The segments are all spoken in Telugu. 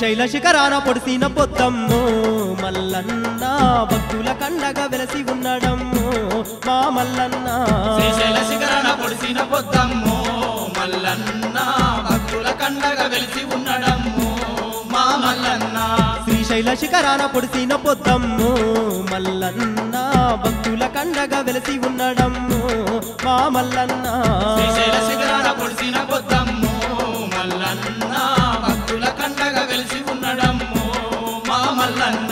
శ్రీశైల శిఖరాన పొడిసిన పొద్దమ్ము మల్లన్న భక్తుల కండగా వెలసి ఉండడమ్ము మా మల్లన్న శ్రీశైల శిఖరాన పొడిసిన పొద్దమ్ము మల్లన్న భక్తుల కండగా వెలిసి ఉండడమ్ము మా మల్లన్న శ్రీశైల శిఖరాన పొడిసిన పొద్దమ్ము మల్లన్న భక్తుల కండగా వెలసి ఉండడమ్ము మా మల్లన్న శ్రీశైల శిఖరాన పొడిసిన పొద్దమ్ము మల్లన్న భక్తుల కండగా వెలిసి ఉండడమ్ము మా మల్లన్న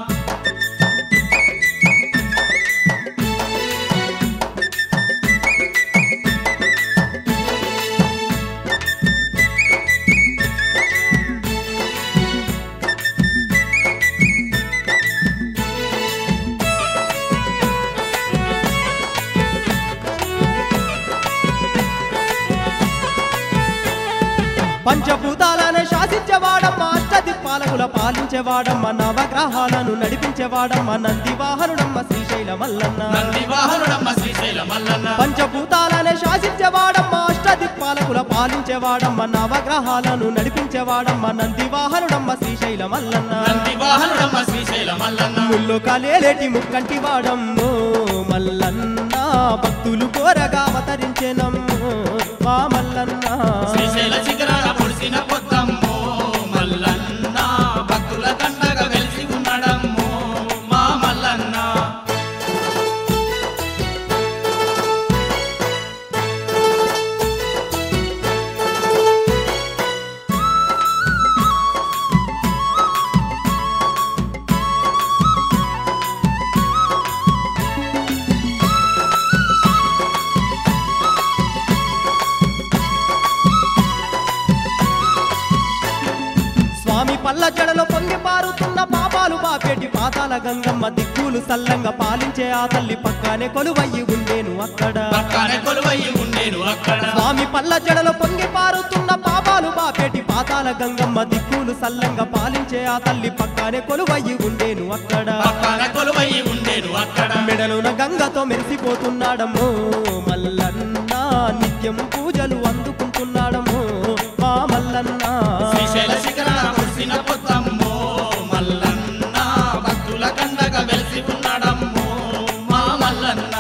పంచభూతాలను శాసించేవాడమ్మ అష్టదిక్పాలకుల పాలించేవాడమ్మ నవగ్రహాలను నడిపించేవాడమ్మ నంది వాహనుడమ్మ శ్రీశైల మల్లన్న నంది వాహనుడమ్మ శ్రీశైల మల్లన్న పంచభూతాలను శాసించేవాడమ్మ అష్టదిక్పాలకుల పాలించేవాడమ్మ నవగ్రహాలను నడిపించేవాడమ్మ నంది వాహనుడమ్మ శ్రీశైల మల్లన్న నంది వాహనుడమ్మ శ్రీశైల మల్లన్న ముల్లో కాలేలేటి ముక్కంటి వాడమ్ము మల్లన్న భక్తులు కోరగా అవతరించెనమ్ము మా మల్లన్న శ్రీశైల శిఖరాన పొడిసిన పొద్దమ్ము మల్లన్న భక్తుల కండగా వెలిసి ఉండడమ్ము మా మల్లన్న స్వామి పల్ల జడలో పొంగి పారుతున్న పాపాలు బాపేటి పాతాల గంగమ్మ దిక్కులు సల్లంగా పాలించే ఆ తల్లి పక్కనే కొలువయ్యి ఉండేను అక్కడ పక్కనే కొలువయ్యి ఉండేను అక్కడ స్వామి పల్ల జడలో పొంగి పారుతున్న పాపాలు బాపేటి పాతాల గంగమ్మ దిక్కులు సల్లంగా పాలించే ఆ తల్లి పక్కనే కొలువయ్యి ఉండేను అక్కడ పక్కన కొలువయ్యి ఉండేను అక్కడ మెడలోన గంగతో మెరిసిపోతున్నాడము మల్లన్న నిత్యం పూజలు అందుకుంటున్నాడము మా మల్లన్న శ్రీశైల శిఖరాన పొడిసిన పొద్దమ్ము మల్లన్న భక్తుల కండగా వెలిసి ఉండడమ్ము మా మల్లన్న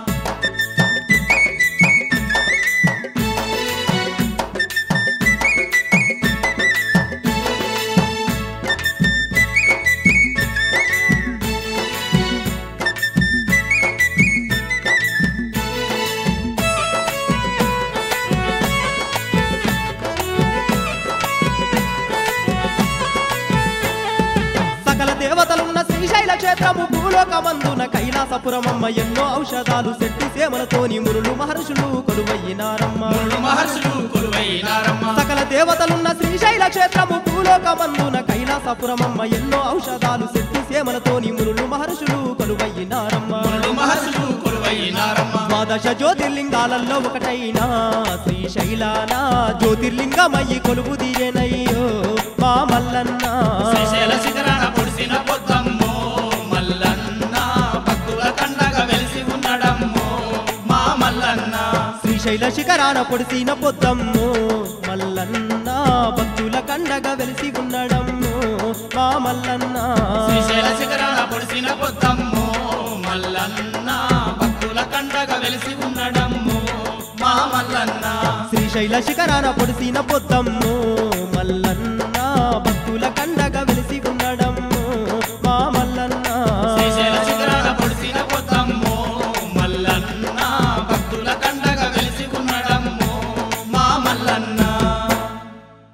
సకల దేవతలున్న శ్రీశైల క్షేత్రము భూలోకమందున కైలాసపురమమ్మ ఎన్నో ఔషధాలు శెట్టి సేమలతోని మునులు మహర్షులు కొలువయ్యినారమ్మ మునులు మహర్షులు కొలువైనారమ్మ సకల దేవతలున్న శ్రీశైల క్షేత్రము భూలోకమందున కైలాసపురమమ్మ ఎన్నో ఔషధాలు శెట్టి సేమలతోని మునులు మహర్షులు కొలువయ్యినారమ్మ మునులు మహర్షులు కొలువైనారమ్మ ద్వాదశ జ్యోతిర్లింగాలలో ఒకటైన శ్రీశైలాన జ్యోతిర్లింగమయ్యి కొలువు తీరేనయ్యో మా మల్లన్న శ్రీశైల శిఖరాన పొడిసిన పొద్దమ్ము మల్లన్న భక్తుల కండగా వెలిసి ఉండడమ్ము మా మల్లన్న శ్రీశైల శిఖరాన పొడిసిన పొద్దమ్ము మల్లన్న భక్తుల కండగా వెలిసి ఉండడమ్ము మా మల్లన్న శ్రీశైల శిఖరాన పొడిసిన పొద్దమ్ము మల్లన్న భక్తుల కండగా వెలిసి ఉండడమ్ము మా మల్లన్న శ్రీశైల శిఖరాన పొడిసిన పొద్దమ్ము